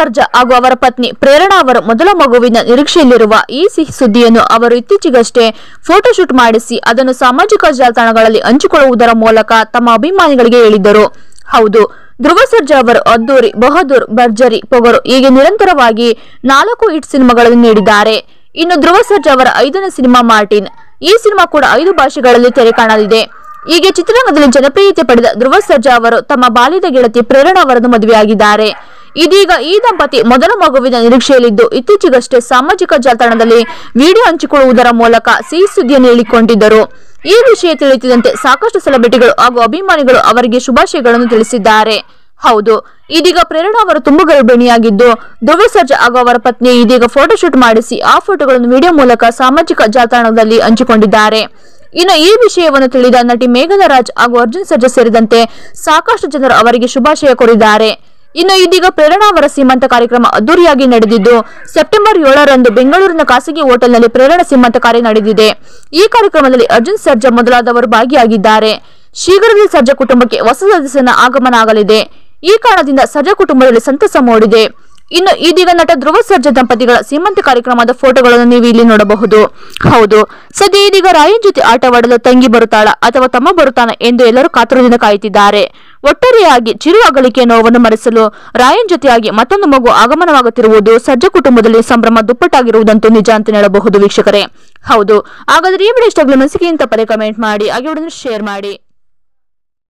ಸರ್ಜಾ ಹಾಗೂ ಅವರ ಪತ್ನಿ ಪ್ರೇರಣಾ ಅವರು ಮೊದಲ ಮಗುವಿನ ನಿರೀಕ್ಷೆಯಲ್ಲಿರುವ ಈ ಸಿಹಿ ಸುದ್ದಿಯನ್ನು ಅವರು ಇತ್ತೀಚೆಗಷ್ಟೇ ಫೋಟೋಶೂಟ್ ಮಾಡಿಸಿ ಅದನ್ನು ಸಾಮಾಜಿಕ ಜಾಲತಾಣಗಳಲ್ಲಿ ಹಂಚಿಕೊಳ್ಳುವುದರ ಮೂಲಕ ತಮ್ಮ ಅಭಿಮಾನಿಗಳಿಗೆ ಹೇಳಿದ್ದರು ಹೌದು ಧ್ರುವ ಸರ್ಜಾ ಅವರು ಅದ್ದೂರಿ ಬಹದ್ದೂರ್ ಭರ್ಜರಿ ಪೊಗರು ಹೀಗೆ ನಿರಂತರವಾಗಿ ನಾಲ್ಕು ಹಿಟ್ ಸಿನಿಮಾಗಳನ್ನು ನೀಡಿದ್ದಾರೆ ಇನ್ನು ಧ್ರುವ ಸರ್ಜಾ ಅವರ ಐದನೇ ಸಿನಿಮಾ ಮಾರ್ಟಿನ್ ಈ ಸಿನಿಮಾ ಕೂಡ ಐದು ಭಾಷೆಗಳಲ್ಲಿ ತೆರೆ ಕಾಣಲಿದೆ ಹೀಗೆ ಚಿತ್ರರಂಗದಲ್ಲಿ ಜನಪ್ರಿಯತೆ ಪಡೆದ ಧ್ರುವ ಸರ್ಜಾ ಅವರು ತಮ್ಮ ಬಾಲ್ಯದ ಗೆಳತಿ ಪ್ರೇರಣಾ ಅವರನ್ನು ಮದುವೆಯಾಗಿದ್ದಾರೆ ಇದೀಗ ಈ ದಂಪತಿ ಮೊದಲ ಮಗುವಿನ ನಿರೀಕ್ಷೆಯಲ್ಲಿದ್ದು ಇತ್ತೀಚೆಗಷ್ಟೇ ಸಾಮಾಜಿಕ ಜಾಲತಾಣದಲ್ಲಿ ವಿಡಿಯೋ ಹಂಚಿಕೊಳ್ಳುವುದರ ಮೂಲಕ ಸಿಹಿ ಸುದ್ದಿಯನ್ನು ಹೇಳಿಕೊಂಡಿದ್ದರು ಈ ವಿಷಯ ತಿಳಿಯುತ್ತಿದ್ದಂತೆ ಸಾಕಷ್ಟು ಸೆಲೆಬ್ರಿಟಿಗಳು ಹಾಗೂ ಅಭಿಮಾನಿಗಳು ಅವರಿಗೆ ಶುಭಾಶಯಗಳನ್ನು ತಿಳಿಸಿದ್ದಾರೆ ಹೌದು ಇದೀಗ ಪ್ರೇರಣಾ ಅವರು ತುಂಬಾ ಗರ್ಭಿಣಿಯಾಗಿದ್ದು ಧ್ರುವ ಸರ್ಜಾ ಹಾಗೂ ಅವರ ಪತ್ನಿ ಇದೀಗ ಫೋಟೋಶೂಟ್ ಮಾಡಿಸಿ ಆ ಫೋಟೋಗಳನ್ನು ವಿಡಿಯೋ ಮೂಲಕ ಸಾಮಾಜಿಕ ಜಾಲತಾಣದಲ್ಲಿ ಹಂಚಿಕೊಂಡಿದ್ದಾರೆ ಇನ್ನು ಈ ವಿಷಯವನ್ನು ತಿಳಿದ ನಟಿ ಮೇಘನಾ ರಾಜ್ ಹಾಗೂ ಅರ್ಜುನ್ ಸರ್ಜಾ ಸೇರಿದಂತೆ ಸಾಕಷ್ಟು ಜನರು ಅವರಿಗೆ ಶುಭಾಶಯ ಕೋರಿದ್ದಾರೆ ಇನ್ನು ಇದೀಗ ಪ್ರೇರಣಾ ಅವರ ಸೀಮಂತ ಕಾರ್ಯಕ್ರಮ ಅದ್ದೂರಿಯಾಗಿ ನಡೆದಿದ್ದು ಸೆಪ್ಟೆಂಬರ್ ಏಳರಂದು ಬೆಂಗಳೂರಿನ ಖಾಸಗಿ ಹೋಟೆಲ್ನಲ್ಲಿ ಪ್ರೇರಣಾ ಸೀಮಂತ ಕಾರ್ಯ ನಡೆದಿದೆ ಈ ಕಾರ್ಯಕ್ರಮದಲ್ಲಿ ಅರ್ಜುನ್ ಸರ್ಜಾ ಮೊದಲಾದವರು ಭಾಗಿಯಾಗಿದ್ದಾರೆ ಶೀಘ್ರದಲ್ಲೇ ಸರ್ಜಾ ಕುಟುಂಬಕ್ಕೆ ಹೊಸ ಸದಸ್ಯನ ಆಗಮನ ಆಗಲಿದೆ ಈ ಕಾರಣದಿಂದ ಸರ್ಜಾ ಕುಟುಂಬದಲ್ಲಿ ಸಂತಸ ಮೂಡಿದೆ ಇನ್ನು ಇದೀಗ ನಟ ಧ್ರುವ ಸರ್ಜಾ ದಂಪತಿಗಳ ಸೀಮಂತ ಕಾರ್ಯಕ್ರಮದ ಫೋಟೋಗಳನ್ನು ನೀವು ಇಲ್ಲಿ ನೋಡಬಹುದು ಹೌದು ಸದ್ಯ ಇದೀಗ ರಾಯನ್ ಜೊತೆ ಆಟವಾಡಲು ತಂಗಿ ಬರುತ್ತಾಳ ಅಥವಾ ತಮ್ಮ ಬರುತ್ತಾನ ಎಂದು ಎಲ್ಲರೂ ಕಾತುರದಿಂದ ಕಾಯುತ್ತಿದ್ದಾರೆ ಒಟ್ಟಾರೆಯಾಗಿ ಚಿರು ಅಗಲಿಕೆಯ ನೋವನ್ನು ಮರೆಸಲು ರಾಯನ್ ಜೊತೆಯಾಗಿ ಮತ್ತೊಂದು ಮಗು ಆಗಮನವಾಗುತ್ತಿರುವುದು ಸರ್ಜಾ ಕುಟುಂಬದಲ್ಲಿ ಸಂಭ್ರಮ ದುಪ್ಪಟ್ಟಾಗಿರುವುದಂತೂ ನಿಜ ಅಂತ ಹೇಳಬಹುದು ವೀಕ್ಷಕರೇ ಹೌದು ಹಾಗಾದ್ರೆ ಈ ವಿಡಿಯೋ ಇಷ್ಟ ಆಗಲಿ ಮನಸ್ಸಿಗೆ ಇಂತ ಪದೇ ಕಮೆಂಟ್ ಮಾಡಿ ಹಾಗೆ ಶೇರ್ ಮಾಡಿ